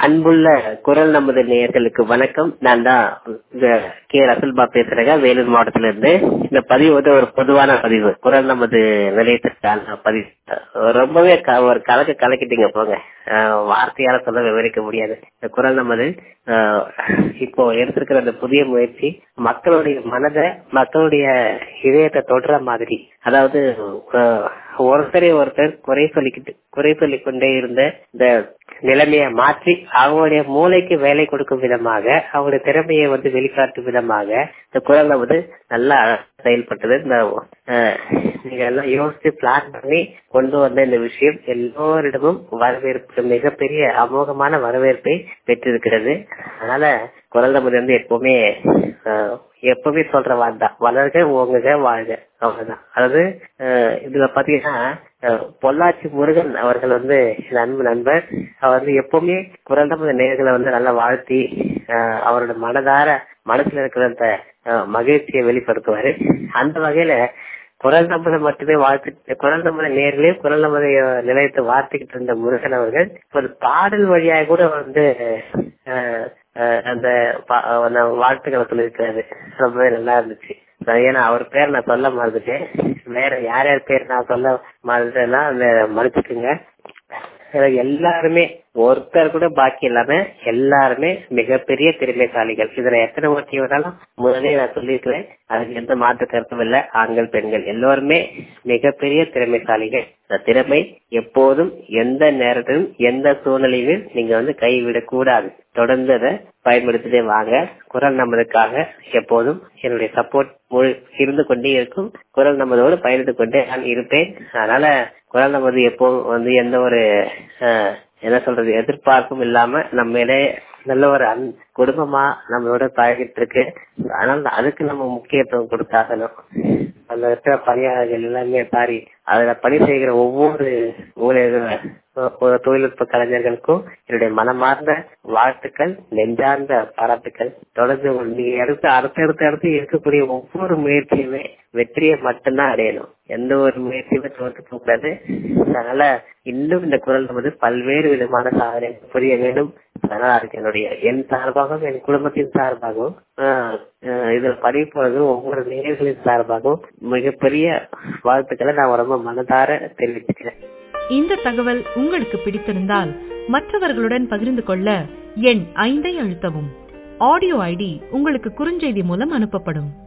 அன்புள்ள குரல் நமது நேயர்களுக்கு வணக்கம் நான் தான் இந்த கே ரசல்பா பேசுறேங்க வேலூர் மாவட்டத்துல இருந்து இந்த பதிவு வந்து ஒரு பொதுவான பதிவு குரல் நமது நிலையத்திற்கான பதிவு ரொம்பவே க- ஒரு கலக்க கலக்கிட்டீங்க போங்க அஹ் வார்த்தையால சொல்ல விவரிக்க முடியாது இந்த குரல் நமது அஹ், இப்போ எடுத்திருக்கிற அந்த புதிய முயற்சி மக்களுடைய மனதை மக்களுடைய இதயத்தை தொடுற மாதிரி அதாவது அஹ், ஒருத்தரை ஒருத்தர் குறை சொல்லிக்கிட்டு குறை சொல்லிக் கொண்டே இருந்த இந்த நிலைமையை மாற்றி அவங்களுடைய மூளைக்கு வேலை கொடுக்கும் விதமாக அவங்களுடைய திறமையை வந்து வெளிக்காட்டும் விதமாக இந்த குரல் வந்து நல்லா செயல்பட்டது இந்த அஹ், நீங்க எல்லாம் யோசிச்சு பிளான் பண்ணி கொண்டு வந்த இந்த விஷயம் எல்லோரிடமும் வரவேற்பு மிகப்பெரிய அமோகமான வரவேற்பை பெற்றிருக்கிறது அதனால குரல் நமது வந்து எப்பவுமே அஹ், எப்பவுமே சொல்ற வார்த்தை வளர்க ஓங்குக வாழ்க அவ்வளவுதான் அதாவது அஹ், இதுல பாத்தீங்கன்னா அஹ், பொள்ளாச்சி முருகன் அவர்கள் வந்து என் அன்பு நண்பர் அவர் வந்து எப்பவுமே குரல் நமது நேர்களை வந்து நல்லா வாழ்த்தி அஹ், அவரோட மனதார மனசுல இருக்கிற அந்த அஹ், மகிழ்ச்சியை வெளிப்படுத்துவாரு அந்த வகையில குரல் நம்பரை மட்டுமே வாழ்த்து குரல் நம்பரை நேர்களே குரல் நம்பரை நிலையத்தை வார்த்தைக்கிட்டு இருந்த முருகன் அவர்கள் ஒரு பாடல் வழியாக கூட வந்து அஹ், அஹ், அந்த பா- அந்த வாழ்த்துக்களை சொல்லியிருக்காரு ரொம்பவே நல்லா இருந்துச்சு நான் ஏன்னா அவர் பேர் நான் சொல்ல மறந்துட்டேன் வேற யார் யார் பேர் நான் சொல்ல மறந்துட்டேன்னா அந்த மன்னிச்சுக்குங்க இதுல எல்லாருமே ஒருத்தர் கூட பாக்கி இல்லாம எல்லாருமே மிகப்பெரிய திறமைசாலிகள் இதுல எத்தனை ஓட்டி வந்தாலும் முதலே நான் சொல்லியிருக்கிறேன் அதுக்கு எந்த மாற்று கருத்தும் இல்ல ஆண்கள் பெண்கள் எல்லோருமே மிகப்பெரிய திறமைசாலிகள் இந்த திறமை எப்போதும் எந்த நேரத்திலும் எந்த சூழ்நிலையிலும் நீங்க வந்து கைவிடக் கூடாது தொடர்ந்து அதை பயன்படுத்திட்டே வாங்க குரல் நமதுக்காக எப்போதும் என்னுடைய சப்போர்ட் முழு இருந்து கொண்டே இருக்கும் குரல் நமதோடு பயணித்து கொண்டே நான் இருப்பேன் அதனால குரல் நமது எப்போதும் வந்து எந்த ஒரு அஹ், என்ன சொல்றது எதிர்பார்ப்பும் இல்லாம நம்ம மேலே நல்ல ஒரு அன் குடும்பமா நம்மளோட பழகிட்டு இருக்கு அதனால அதுக்கு நம்ம முக்கியத்துவம் கொடுத்தாகணும் அந்த இருக்கிற பணியாளர்கள் எல்லாமே சாரி அதுல பணி செய்கிற ஒவ்வொரு ஊழியர்கள் ஒரு தொழில்நுட்ப கலைஞர்களுக்கும் என்னுடைய மனமார்ந்த வாழ்த்துக்கள் நெஞ்சார்ந்த பாராட்டுக்கள் தொடர்ந்து நீங்க அடுத்து அடுத்தடுத்து அடுத்து இருக்கக்கூடிய ஒவ்வொரு முயற்சியுமே வெற்றியை மட்டும்தான் அடையணும் எந்த ஒரு முயற்சியுமே தோற்று போக கூடாது அதனால இன்னும் இந்த குரல் வந்து பல்வேறு விதமான சாதனை புரிய வேண்டும் அதனால அதுக்கு என்னுடைய என் சார்பாகவும் என் குடும்பத்தின் சார்பாகவும் ஆஹ், ஆஹ், இதுல பதிவு போறது ஒவ்வொரு நேயர்களின் சார்பாகவும் மிகப்பெரிய வாழ்த்துக்களை நான் ரொம்ப மனதார தெரிவிச்சுக்கிறேன் இந்த தகவல் உங்களுக்கு பிடித்திருந்தால் மற்றவர்களுடன் பகிர்ந்து கொள்ள எண் ஐந்தை அழுத்தவும் ஆடியோ ஐடி உங்களுக்கு குறுஞ்செய்தி மூலம் அனுப்பப்படும்